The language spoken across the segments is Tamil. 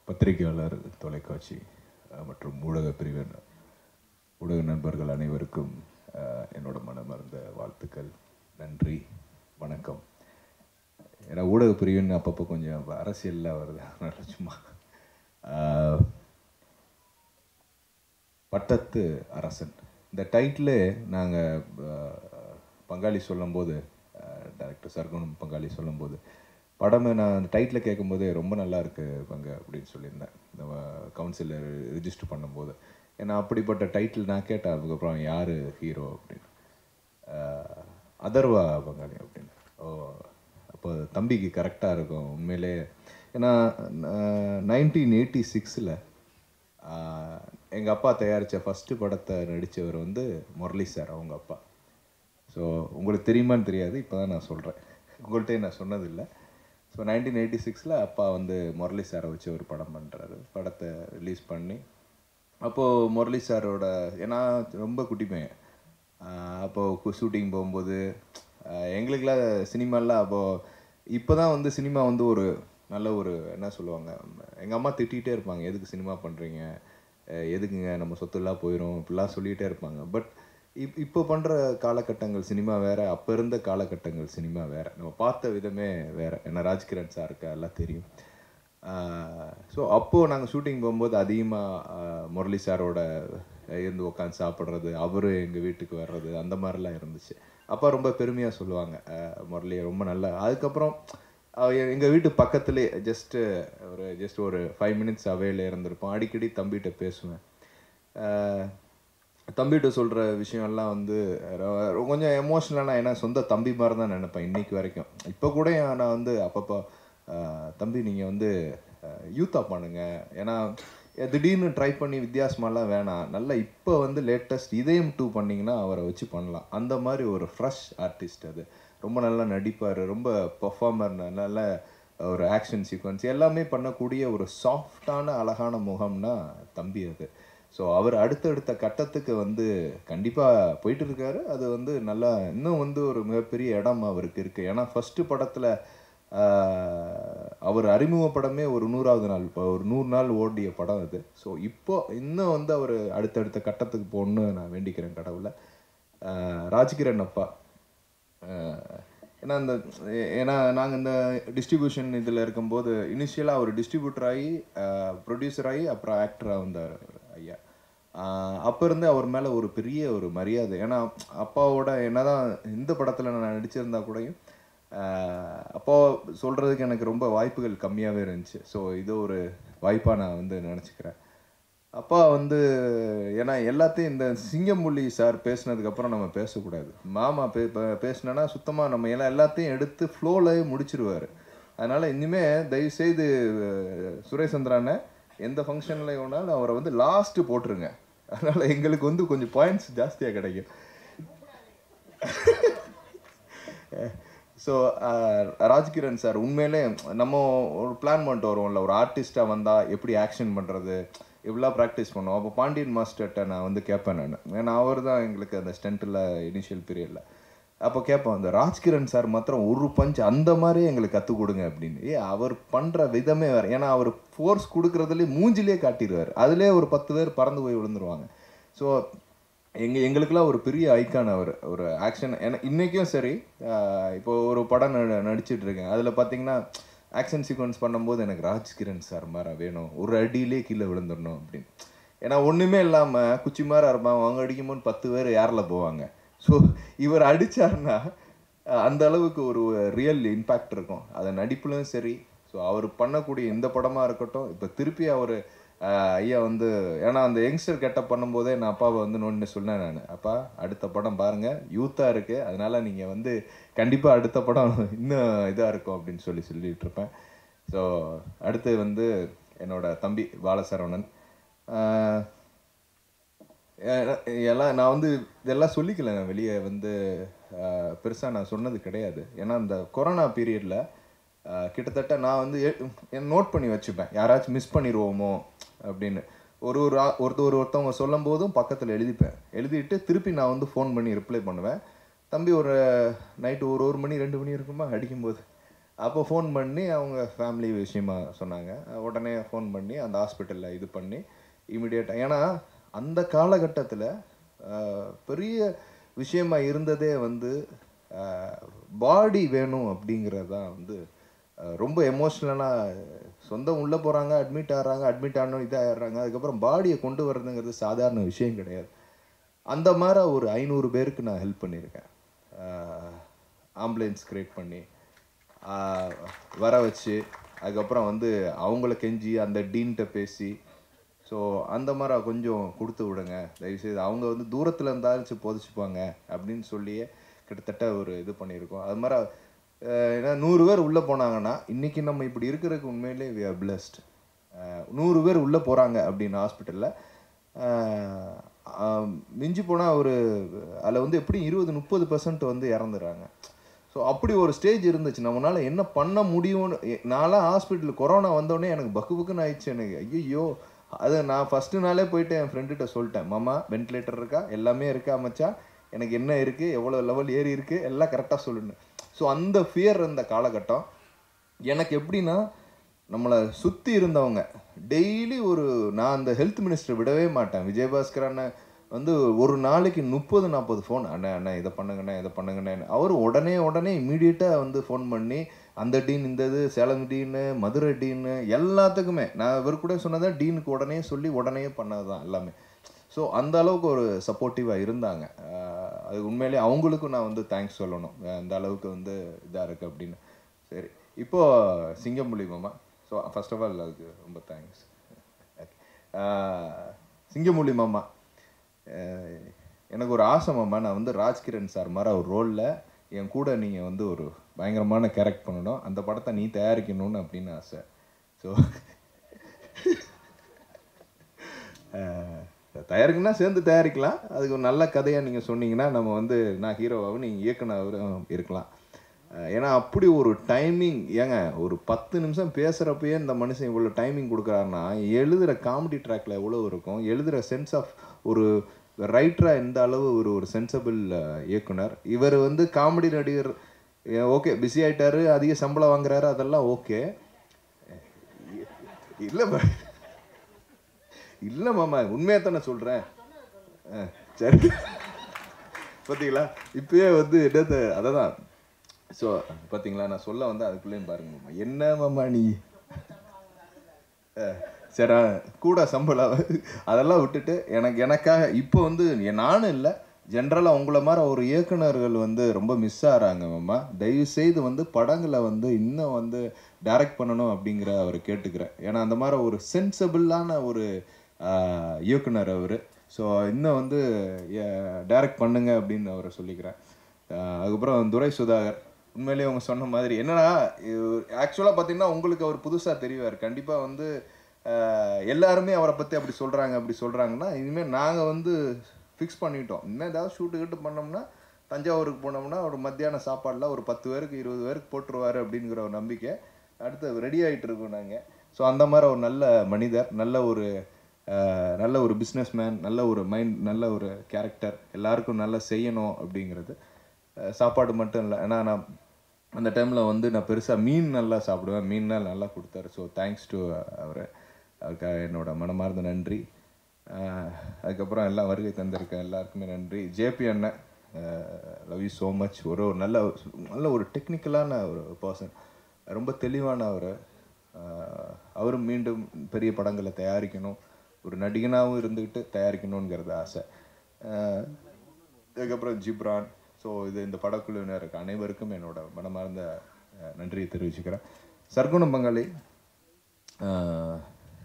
பத்திரிகையாளர் தொலைக்காட்சி அஹ், மற்றும் ஊடக பிரிவின் ஊடக நண்பர்கள் அனைவருக்கும் அஹ், என்னோட மனமார்ந்த வாழ்த்துக்கள் நன்றி வணக்கம் ஏன்னா ஊடக பிரிவின் அப்பப்போ கொஞ்சம் அரசியலில் வருது அதனால சும்மா அஹ், பட்டத்து அரசன் இந்த டைட்டிலே நாங்கள் பங்காளி சொல்லும்போது டைரக்டர் சர்க்குணம் பங்காளி சொல்லும்போது படமே நான் அந்த டைட்டில் கேட்கும்போதே ரொம்ப நல்லா இருக்கு பங்க அப்படின்னு சொல்லியிருந்தேன் இந்த கவுன்சிலர் ரிஜிஸ்டர் பண்ணும்போது ஏன்னா அப்படிப்பட்ட டைட்டில் நான் கேட்டேன் அதுக்கப்புறம் யார் ஹீரோ அப்படின்னு அஹ், அதர்வா பங்காளி அப்படின்னு ஓ அப்போ தம்பிக்கு கரெக்டாக இருக்கும் உண்மையிலே ஏன்னா நைன்டீன் எயிட்டி சிக்ஸில் எங்கள் அப்பா தயாரித்த ஃபஸ்ட்டு படத்தை நடித்தவர் வந்து முரளி சார் அவங்க அப்பா ஸோ உங்களுக்கு தெரியுமான்னு தெரியாது இப்போ தான் நான் சொல்கிறேன் உங்கள்கிட்ட நான் சொன்னதில்லை ஸோ நைன்டீன் எயிட்டி சிக்ஸில் அப்பா வந்து முரளி சாரை வச்சு ஒரு படம் பண்ணுறாரு படத்தை ரிலீஸ் பண்ணி அப்போது முரளி சாரோட ஏன்னா ரொம்ப குட்டி பையன் ஆஹ் அப்போது ஷூட்டிங் போகும்போது ஆஹ் எங்களுக்கெல்லாம் சினிமாலாம் அப்போது இப்போ தான் வந்து சினிமா வந்து ஒரு நல்ல ஒரு என்ன சொல்லுவாங்க எங்கள் அம்மா திட்டிகிட்டே இருப்பாங்க எதுக்கு சினிமா பண்ணுறீங்க எதுக்குங்க நம்ம சொத்துலாம் போயிடும் இப்படிலாம் சொல்லிகிட்டே இருப்பாங்க பட் இப் இப்போ பண்ணுற காலகட்டங்கள் சினிமா வேற அப்போ இருந்த காலகட்டங்கள் சினிமா வேற நம்ம பார்த்த விதமே வேற ஏன்னா ராஜ்கிரண் சாருக்கு எல்லாம் தெரியும் ஸோ அப்போது நாங்கள் ஷூட்டிங் போகும்போது அதிகமாக முரளி சாரோட இருந்து உட்காந்து சாப்பிட்றது அவரு எங்கள் வீட்டுக்கு வர்றது அந்த மாதிரிலாம் இருந்துச்சு அப்பா ரொம்ப பெருமையாக சொல்லுவாங்க அஹ், முரளி ரொம்ப நல்லா அதுக்கப்புறம் எங்கள் வீட்டு பக்கத்துலேயே ஜஸ்ட்டு ஒரு ஜஸ்ட் ஒரு ஃபைவ் மினிட்ஸ் அவையில் இருந்திருப்போம் அடிக்கடி தம்பிகிட்ட பேசுவேன் அஹ், தம்பிகிட்ட சொல்கிற விஷயம்லாம் வந்து ரொ- கொஞ்சம் எமோஷ்னலாக ஏன்னா சொந்த தம்பி மாதிரி தான் நினைப்பேன் இன்னைக்கு வரைக்கும் இப்போ கூட நான் வந்து அப்பப்போ அஹ், தம்பி நீங்கள் வந்து யூத்தாக பண்ணுங்க ஏன்னா அஹ், திடீர்னு ட்ரை பண்ணி வித்தியாசமாலாம் வேணாம் நல்லா இப்போ வந்து லேட்டஸ்ட் இதயம் டூ பண்ணிங்கன்னா அவரை வச்சு பண்ணலாம் அந்த மாதிரி ஒரு ஃப்ரெஷ் ஆர்டிஸ்ட் அது ரொம்ப நல்லா நடிப்பார் ரொம்ப பர்ஃபார்மர் நல்ல ஒரு ஆக்ஷன் சீக்வன்ஸ் எல்லாமே பண்ணக்கூடிய ஒரு சாஃப்டான அழகான முகம்னா தம்பி அது ஸோ அவர் அடுத்தடுத்த கட்டத்துக்கு வந்து கண்டிப்பாக போயிட்டு இருக்காரு அது வந்து நல்லா இன்னும் வந்து ஒரு மிகப்பெரிய இடம் அவருக்கு இருக்குது ஏன்னா ஃபஸ்ட்டு படத்தில் அவர் அறிமுக படமே ஒரு நூறாவது நாள் இப்போ ஒரு நூறு நாள் ஓடிய படம் அது ஸோ இப்போ இன்னும் வந்து அவர் அடுத்தடுத்த கட்டத்துக்கு போகணுன்னு நான் வேண்டிக்கிறேன் கடவுளை ஆஹ் ராஜ்கிரண் அப்பா ஆஹ் ஏன்னா இந்த ஏன்னா நாங்கள் இந்த டிஸ்ட்ரிபியூஷன் இதில் இருக்கும்போது இனிஷியலாக அவர் டிஸ்ட்ரிபியூட்டர் ஆகி ப்ரொடியூசர் ஆகி அப்புறம் ஆக்டராக வந்தார் ஐயா அப்போ இருந்து அவர் மேலே ஒரு பெரிய ஒரு மரியாதை ஏன்னா அப்பாவோட என்னதான் இந்த படத்தில் நான் நடிச்சிருந்தா கூடயும் ஆஹ் அப்பா சொல்கிறதுக்கு எனக்கு ரொம்ப வாய்ப்புகள் கம்மியாகவே இருந்துச்சு ஸோ இது ஒரு வாய்ப்பாக நான் வந்து நினச்சிக்கிறேன் அப்பா வந்து ஏன்னா எல்லாத்தையும் இந்த சிங்கம்புள்ளி சார் பேசுனதுக்கப்புறம் நம்ம பேசக்கூடாது மாமா பே பே- பேசுனேன்னா சுத்தமாக நம்ம எல்லாம் எல்லாத்தையும் எடுத்து ஃப்ளோவில் முடிச்சிருவார் அதனால் இனிமே தயவு செய்து அஹ், சுரேஷ் சந்திரானை எந்த ஃபங்க்ஷனில் வேணாலும் அவரை வந்து லாஸ்ட்டு போட்டுருங்க அதனால் எங்களுக்கு வந்து கொஞ்சம் பாயிண்ட்ஸ் ஜாஸ்தியாக கிடைக்கும் ஸோ ராஜ்கிரண் சார் உண்மையிலே நம்ம ஒரு பிளான் பண்ணிட்டு வருவோம்ல ஒரு ஆர்டிஸ்டாக வந்தால் எப்படி ஆக்ஷன் பண்ணுறது இவ்வளோ ப்ராக்டிஸ் பண்ணுவோம் அப்போ பாண்டியன் மாஸ்டர்கிட்ட நான் வந்து கேட்பேன் நான் ஏன்னா அவர் தான் எங்களுக்கு அந்த ஸ்டண்ட்டில் இனிஷியல் பீரியடில் அப்போ கேட்பேன் அந்த ராஜ்கிரண் சார் மாத்திரம் ஒரு பஞ்ச் அந்த மாதிரியே எங்களுக்கு கற்றுக் கொடுங்க அப்படின்னு ஏ அவர் பண்ணுற விதமே வேறு ஏன்னா அவர் ஃபோர்ஸ் கொடுக்குறதுலேயே மூஞ்சிலே காட்டிடுவார் அதுலேயே ஒரு பத்து பேர் பறந்து போய் விழுந்துருவாங்க ஸோ எங்க எங்களுக்கெல்லாம் ஒரு பெரிய ஐக்கான் அவர் ஒரு ஆக்ஷன் ஏன்னா இன்றைக்கும் சரி ஆஹ் இப்போ ஒரு படம் ந நடிச்சிட்டு இருக்கேன் அதில் பார்த்தீங்கன்னா ஆக்ஷன் சீக்வன்ஸ் பண்ணும்போது எனக்கு ராஜ்கிரண் சார் மாதிரி வேணும் ஒரு அடியிலே கீழே விழுந்துடணும் அப்படின்னு ஏன்னா ஒன்றுமே இல்லாமல் குச்சி மாதிரி இருப்பான் அவங்க அடிக்கும்போது பத்து பேர் யாரில் போவாங்க ஸோ இவர் அடிச்சாருன்னா அஹ் அந்த அளவுக்கு ஒரு ரியல் இம்பேக்ட் இருக்கும் அது நடிப்புலையும் சரி ஸோ அவர் பண்ணக்கூடிய இந்த படமாக இருக்கட்டும் இப்போ திருப்பி அவர் ஐயா வந்து ஏன்னா அந்த யங்ஸ்டர் கெட்டப் பண்ணும்போதே நான் அப்பாவை வந்து நோன்னு சொன்னேன் நான் அப்பா அடுத்த படம் பாருங்க யூத்தாக இருக்குது அதனால நீங்கள் வந்து கண்டிப்பாக அடுத்த படம் இன்னும் இதாக இருக்கும் அப்படின்னு சொல்லி சொல்லிட்டு இருப்பேன் ஸோ அடுத்து வந்து என்னோட தம்பி பாலசரவணன் ஆஹ் எ- எல்லாம் நான் வந்து இதெல்லாம் சொல்லிக்கல நான் வெளியே வந்து பெருசாக நான் சொன்னது கிடையாது ஏன்னா இந்த கொரோனா பீரியடில் கிட்டத்தட்ட நான் வந்து நோட் பண்ணி வச்சுப்பேன் யாராச்சும் மிஸ் பண்ணிடுவோமோ அப்படின்னு ஒரு ஒரு ஆ- ஒருத்தர் ஒரு ஒருத்தவங்க சொல்லும் போதும் பக்கத்தில் எழுதிப்பேன் எழுதிட்டு திருப்பி நான் வந்து ஃபோன் பண்ணி ரிப்ளை பண்ணுவேன் தம்பி ஒரு நைட்டு ஒரு ஒரு மணி ரெண்டு மணி இருக்குமா அடிக்கும்போது அப்போ ஃபோன் பண்ணி அவங்க ஃபேமிலி விஷயமா சொன்னாங்க உடனே ஃபோன் பண்ணி அந்த ஹாஸ்பிட்டலில் இது பண்ணி இமிடியேட்டாக ஏன்னா அந்த காலகட்டத்தில் பெரிய விஷயமா இருந்ததே வந்து பாடி வேணும் அப்படிங்கிறது தான் வந்து அஹ், ரொம்ப எமோஷ்னலாக சொந்தம் உள்ளே போகிறாங்க அட்மிட் ஆகிறாங்க அட்மிட் ஆனோம் இதாகிடுறாங்க அதுக்கப்புறம் பாடியை கொண்டு வர்றதுங்கிறது சாதாரண விஷயம் கிடையாது அந்த மாதிரி ஒரு ஐநூறு பேருக்கு நான் ஹெல்ப் பண்ணியிருக்கேன் ஆம்புலன்ஸ் கிரியேட் பண்ணி ஆஹ், வர வச்சு அதுக்கப்புறம் வந்து அவங்கள கெஞ்சி அந்த டீன்கிட்ட பேசி ஸோ அந்த மாதிரி கொஞ்சம் கொடுத்து விடுங்க தயவுசெய்து அவங்க வந்து தூரத்தில் இருந்தாலும் போதிச்சுப்பாங்க அப்படின்னு சொல்லியே கிட்டத்தட்ட ஒரு இது பண்ணியிருக்கோம் அது மாதிரி அஹ், ஏன்னா நூறு பேர் உள்ளே போனாங்கன்னா இன்றைக்கி நம்ம இப்படி இருக்கிறதுக்கு உண்மையிலே வி ஆர் பிளஸ்ட் நூறு பேர் உள்ளே போகிறாங்க அப்படின்னு ஹாஸ்பிட்டலில் மிஞ்சி போனால் ஒரு அதில் வந்து எப்படி இருபது முப்பது பர்சன்ட் வந்து இறந்துடுறாங்க ஸோ அப்படி ஒரு ஸ்டேஜ் இருந்துச்சு நம்மளால என்ன பண்ண முடியும்னு எ- நான்லாம் ஹாஸ்பிட்டல் கொரோனா வந்தோடனே எனக்கு பக்கு பக்குன்னு ஆயிடுச்சு எனக்கு ஐயோ அது நான் ஃபஸ்ட்டு நாளே போயிட்டு என் ஃப்ரெண்டுகிட்ட சொல்லிட்டேன் மாமா வென்டிலேட்டர் இருக்கா எல்லாமே இருக்கா மச்சான் எனக்கு என்ன இருக்குது எவ்வளோ லெவல் ஏறி இருக்குது எல்லாம் கரெக்டாக சொல்லுன்னு ஸோ அந்த ஃபியர் இருந்த காலகட்டம் எனக்கு எப்படின்னா நம்மளை சுற்றி இருந்தவங்க டெய்லி ஒரு நான் அந்த ஹெல்த் மினிஸ்டர் விடவே மாட்டேன் விஜயபாஸ்கர் அண்ணன் வந்து ஒரு நாளைக்கு முப்பது நாற்பது ஃபோன் அண்ணா அண்ணா இதை பண்ணுங்கண்ணே இதை பண்ணுங்கண்ணே அவர் உடனே உடனே இமீடியட்டாக வந்து ஃபோன் பண்ணி அந்த டீன் இந்த இது சேலம் டீனு மதுரை டீனு எல்லாத்துக்குமே நான் இவர் கூட சொன்னதை டீனுக்கு உடனே சொல்லி உடனே பண்ணது தான் எல்லாமே ஸோ அந்த அளவுக்கு ஒரு சப்போர்ட்டிவாக இருந்தாங்க ஆஹ் அது உண்மையிலேயே அவங்களுக்கும் நான் வந்து தேங்க்ஸ் சொல்லணும் அஹ் அந்த அளவுக்கு வந்து இதாக இருக்குது அப்படின்னு சரி இப்போ சிங்கம்புலி மாமா ஸோ ஃபர்ஸ்ட் ஆஃப் ஆல் அதுக்கு ரொம்ப தேங்க்ஸ் சிங்கமொழி மாமா அஹ் எனக்கு ஒரு ஆசை மாமா நான் வந்து ராஜ்கிரண் சார் மாதிரி ஒரு ரோலில் என் கூட நீங்கள் வந்து ஒரு பயங்கரமான கேரக்ட் பண்ணணும் அந்த படத்தை நீ தயாரிக்கணும்னு அப்படின்னு ஆசை ஸோ தயாரிக்கணும்னா சேர்ந்து தயாரிக்கலாம் அதுக்கு ஒரு நல்ல கதையாக நீங்கள் சொன்னீங்கன்னா நம்ம வந்து நான் ஹீரோவாகவும் நீங்கள் இயக்குனரும் இருக்கலாம் அஹ் ஏன்னா அப்படி ஒரு டைமிங் ஏங்க ஒரு பத்து நிமிஷம் பேசுகிறப்பயே இந்த மனுஷன் இவ்வளோ டைமிங் கொடுக்குறாருன்னா எழுதுகிற காமெடி ட்ராக்ல எவ்வளோ இருக்கும் எழுதுகிற சென்ஸ் ஆஃப் ஒரு ரைட்டராக எந்த அளவு ஒரு ஒரு சென்சபிள் இயக்குனர் இவர் வந்து காமெடி நடிகர் ஓகே பிஸி ஆயிட்டாரு அதிக சம்பளம் வாங்குறாரு அதெல்லாம் ஓகே இல்லை இல்லை மாமா உண்மையாக தானே சொல்கிறேன் சரி பார்த்தீங்களா இப்பயே வந்து என்னது அதை தான் ஸோ பார்த்தீங்களா நான் சொல்ல வந்து அதுக்குள்ளேயும் பாருங்க மாமா என்ன மாமா நீ அஹ், சரி கூட சம்பளம் அதெல்லாம் விட்டுட்டு எனக்கு எனக்காக இப்போ வந்து எ- நானும் இல்லை ஜென்ரலாக உங்களை மாதிரி ஒரு இயக்குனர்கள் வந்து ரொம்ப மிஸ் ஆகிறாங்க மாமா தயவு செய்து வந்து படங்களை வந்து இன்னும் வந்து டைரக்ட் பண்ணணும் அப்படிங்கிற அவர் கேட்டுக்கிறேன் ஏன்னா அந்த மாதிரி ஒரு சென்சபிளான ஒரு ஆஹ், இயக்குனர் அவர் ஸோ இன்னும் வந்து டைரக்ட் பண்ணுங்க அப்படின்னு அவரை சொல்லிக்கிறேன் ஆஹ், அதுக்கப்புறம் துரை சுதாகர் உண்மையிலேயே அவங்க சொன்ன மாதிரி என்னன்னா ஆக்சுவலாக பார்த்தீங்கன்னா உங்களுக்கு அவர் புதுசாக தெரிவார் கண்டிப்பாக வந்து ஆஹ், எல்லாருமே அவரை பற்றி அப்படி சொல்கிறாங்க அப்படி சொல்கிறாங்கன்னா இனிமேல் நாங்கள் வந்து ஃபிக்ஸ் பண்ணிட்டோம் இனிமேல் ஏதாவது ஷூட்டு கிட்டு பண்ணோம்னா தஞ்சாவூருக்கு போனோம்னா ஒரு மத்தியான சாப்பாடில் ஒரு பத்து பேருக்கு இருபது பேருக்கு போட்டுருவாரு அப்படிங்கிற ஒரு நம்பிக்கை அடுத்து ரெடி ஆகிட்டு இருக்கோம் நாங்கள் ஸோ அந்த மாதிரி ஒரு நல்ல மனிதர் நல்ல ஒரு ஆஹ், நல்ல ஒரு பிஸ்னஸ் மேன் நல்ல ஒரு மைண்ட் நல்ல ஒரு கேரக்டர் எல்லாருக்கும் நல்லா செய்யணும் அப்படிங்கிறது ஆஹ், சாப்பாடு மட்டும் இல்லை ஏன்னா நான் அந்த டைமில் வந்து நான் பெருசாக மீன் நல்லா சாப்பிடுவேன் மீன்னா நல்லா கொடுத்தாரு ஸோ தேங்க்ஸ் டு அவர் அவருக்காக என்னோட மனமார்ந்த நன்றி ஆஹ், அதுக்கப்புறம் எல்லாம் வருகை தந்திருக்க எல்லாருக்குமே நன்றி ஜேபி அண்ணன் லவ் யூ ஸோ மச் ஒரு ஒரு நல்ல நல்ல ஒரு டெக்னிக்கலான ஒரு பர்சன் ரொம்ப தெளிவான அவர் அவரும் மீண்டும் பெரிய படங்களை தயாரிக்கணும் ஒரு நடிகனாகவும் இருந்துக்கிட்டு தயாரிக்கணுங்கிறது ஆசை ஆஹ், அதுக்கப்புறம் ஜிப்ரான் ஸோ இது இந்த படக்குழுவினருக்கு அனைவருக்கும் என்னோட மனமார்ந்த அஹ், நன்றியை தெரிவிச்சுக்கிறேன் சர்க்குணம் பங்காளி அஹ்,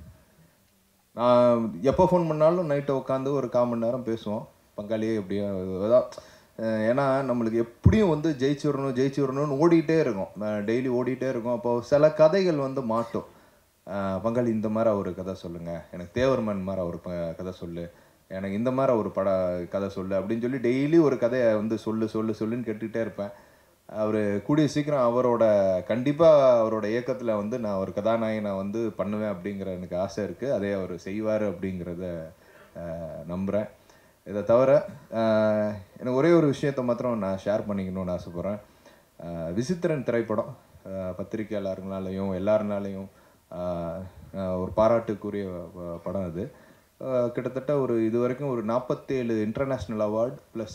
நான் எப்போ ஃபோன் பண்ணாலும் நைட்டை உட்காந்து ஒரு கால் மணி நேரம் பேசுவோம் பங்காளியே எப்படியா அதான் அஹ், ஏன்னா நம்மளுக்கு எப்படியும் வந்து ஜெயிச்சுடணும் ஜெயிச்சுடணும்னு ஓடிட்டே இருக்கும் டெய்லி ஓடிட்டே இருக்கும் அப்போ சில கதைகள் வந்து மாட்டும் அஹ், பங்காளி இந்த மாதிரி ஒரு கதை சொல்லுங்க எனக்கு தேவர்மன் மாதிரி ஒரு ப- கதை சொல்லு எனக்கு இந்த மாதிரி ஒரு பட கதை சொல்லு அப்படின்னு சொல்லி டெய்லி ஒரு கதையை வந்து சொல்லு சொல்லு சொல்லுன்னு கேட்டுக்கிட்டே இருப்பேன் அவர் கூடிய சீக்கிரம் அவரோட கண்டிப்பாக அவரோட இயக்கத்தில் வந்து நான் ஒரு கதாநாயகனை வந்து பண்ணுவேன் அப்படிங்கிற எனக்கு ஆசை இருக்குது அதே அவர் செய்வார் அப்படிங்கிறத நம்புகிறேன் இதை தவிர அஹ், எனக்கு ஒரே ஒரு விஷயத்தை மாத்திரம் நான் ஷேர் பண்ணிக்கணும்னு ஆசைப்பட்றேன் விசித்திரன் திரைப்படம் அஹ், பத்திரிக்கையாளர்களாலையும் எல்லாருனாலையும் அஹ், அஹ், ஒரு பாராட்டுக்குரிய அஹ், படம் அது அஹ், கிட்டத்தட்ட ஒரு இது வரைக்கும் ஒரு நாற்பத்தேழு international award plus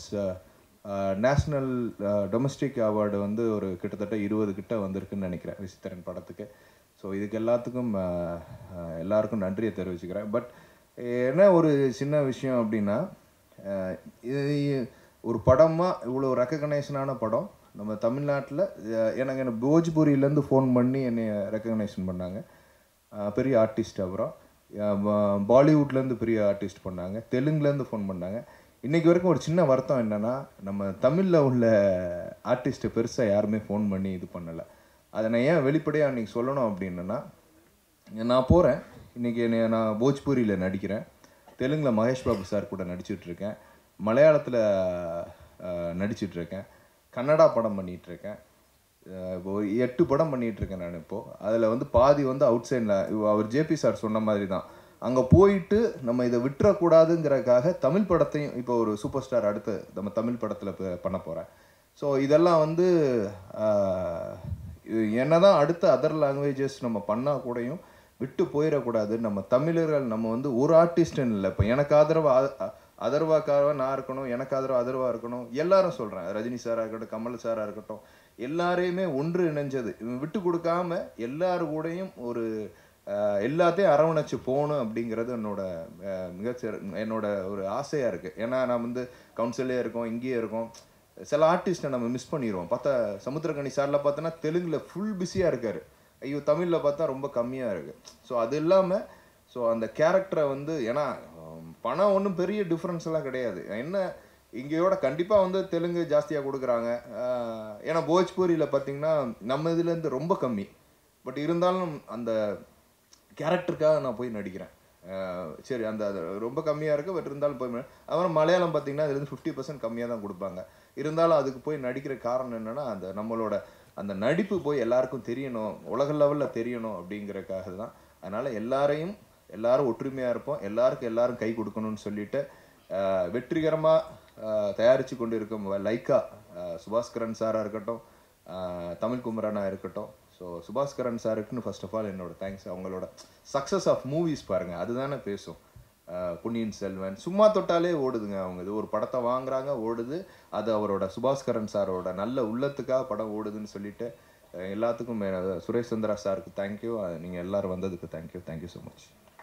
national domestic award வந்து ஒரு கிட்டத்தட்ட இருபது கிட்ட வந்திருக்குன்னு நினைக்கிறேன் விசித்திரன் படத்துக்கு ஸோ இதுக்கு எல்லாத்துக்கும் அஹ், அஹ், எல்லாருக்கும் நன்றியை தெரிவிச்சுக்கிறேன் பட் என்ன ஒரு சின்ன விஷயம் அப்படின்னா அஹ், இது ஒரு படமாக இவ்வளோ ரெக்கக்னைஷனான படம் நம்ம தமிழ்நாட்டில் எனக்கு என்ன போஜ்பூரியிலேருந்து ஃபோன் பண்ணி என்னை ரெக்கக்னைஷன் பண்ணாங்க அஹ், பெரிய ஆர்டிஸ்ட் அப்புறம் அஹ், பா- பாலிவுட்லேருந்து பெரிய ஆர்டிஸ்ட் பண்ணாங்க தெலுங்குலேருந்து ஃபோன் பண்ணாங்க இன்னைக்கு வரைக்கும் ஒரு சின்ன வருத்தம் என்னன்னா நம்ம தமிழில் உள்ள ஆர்டிஸ்ட்டை பெருசாக யாருமே ஃபோன் பண்ணி இது பண்ணலை அதை நான் ஏன் வெளிப்படையாக அன்றைக்கி சொல்லணும் அப்படின்னா நான் போகிறேன் இன்றைக்கி என்னை நான் போஜ்பூரியில் நடிக்கிறேன் தெலுங்கில் மகேஷ் பாபு சார் கூட நடிச்சிட்டு இருக்கேன் மலையாளத்தில் நடிச்சிட்டு இருக்கேன் கன்னடா படம் பண்ணிட்டு இருக்கேன் அஹ் இப்போ ஒரு எட்டு படம் பண்ணிட்டு இருக்கேன் நான் இப்போ அதில் வந்து பாதி வந்து அவுட் சைடில் அவர் ஜேபி சார் சொன்ன மாதிரி தான் அங்கே போயிட்டு நம்ம இதை விட்டுறக்கூடாதுங்கிறதுக்காக தமிழ் படத்தையும் இப்போ ஒரு சூப்பர் ஸ்டார் அடுத்து நம்ம தமிழ் படத்தில் பண்ண போகிறேன் ஸோ இதெல்லாம் வந்து ஆஹ், இது என்னதான் அடுத்த அதர் லாங்குவேஜஸ் நம்ம பண்ணால் கூடயும் விட்டு போயிடக்கூடாது நம்ம தமிழர்கள் நம்ம வந்து ஒரு ஆர்டிஸ்ட்னு இல்லை இப்போ எனக்கு ஆதரவாக அதர்வாக்காக நான் இருக்கணும் எனக்கு ஆதரவு அதர்வா இருக்கணும் எல்லாரும் சொல்கிறேன் ரஜினி சாராக இருக்கட்டும் கமல் சாராக இருக்கட்டும் எல்லாரையுமே ஒன்று இணைஞ்சது இவன் விட்டு கொடுக்காம எல்லாரு கூடயும் ஒரு ஆஹ், எல்லாத்தையும் அரவணைச்சு போகணும் அப்படிங்கிறது என்னோட ஆஹ், மிகச்சிற என்னோட ஒரு ஆசையாக இருக்குது ஏன்னா நான் வந்து கவுன்சிலே இருக்கோம் இங்கேயே இருக்கோம் சில ஆர்டிஸ்ட்டை நம்ம மிஸ் பண்ணிடுவோம் பார்த்தா சமுத்திரகனி சார்ல பார்த்தோன்னா தெலுங்குல ஃபுல் பிஸியாக இருக்காரு ஐயோ தமிழில் பார்த்தா ரொம்ப கம்மியாக இருக்கு ஸோ அது இல்லாமல் ஸோ அந்த கேரக்டரை வந்து ஏன்னா ஹம், பணம் ஒன்றும் பெரிய டிஃப்ரென்ஸ் எல்லாம் கிடையாது என்ன இங்கேயோட கண்டிப்பாக வந்து தெலுங்கு ஜாஸ்தியாக கொடுக்குறாங்க ஆஹ், ஏன்னா போஜ்பூரியில் பார்த்தீங்கன்னா நம்ம இதுலேருந்து ரொம்ப கம்மி பட் இருந்தாலும் அந்த கேரக்டருக்காக நான் போய் நடிக்கிறேன் அஹ் சரி அந்த அது ரொம்ப கம்மியாக இருக்குது பட் இருந்தாலும் போய் ந- அப்புறம் மலையாளம் பார்த்தீங்கன்னா இதுலேருந்து ஃபிஃப்டி பர்சன்ட் கம்மியாக தான் கொடுப்பாங்க இருந்தாலும் அதுக்கு போய் நடிக்கிற காரணம் என்னன்னா அந்த நம்மளோட அந்த நடிப்பு போய் எல்லாருக்கும் தெரியணும் உலக லெவலில் தெரியணும் அப்படிங்கறக்காக தான் அதனால எல்லாரையும் எல்லாரும் ஒற்றுமையாக இருப்போம் எல்லாருக்கும் எல்லாரும் கை கொடுக்கணும்னு சொல்லிட்டு அஹ் வெற்றிகரமாக தயாரித்து கொண்டு இருக்கும் லைக்கா அஹ் சுபாஸ்கரன் சாராக இருக்கட்டும் ஆஹ் தமிழ் குமரனா இருக்கட்டும் ஸோ சுபாஸ்கரன் சாருக்குன்னு ஃபர்ஸ்ட் ஆஃப் ஆல் என்னோட தேங்க்ஸ் அவங்களோட சக்ஸஸ் ஆஃப் மூவிஸ் பாருங்க அதுதானே பேசும் ஆஹ் பொன்னியின் செல்வன் சும்மா தொட்டாலே ஓடுதுங்க அவங்க இது ஒரு படத்தை வாங்குறாங்க ஓடுது அது அவரோட சுபாஸ்கரன் சாரோட நல்ல உள்ளத்துக்காக படம் ஓடுதுன்னு சொல்லிட்டு அஹ் எல்லாத்துக்கும் மே- சுரேஷ் சந்திரா சாருக்கு தேங்க்யூ நீங்கள் எல்லாரும் வந்ததுக்கு தேங்க்யூ தேங்க்யூ ஸோ மச்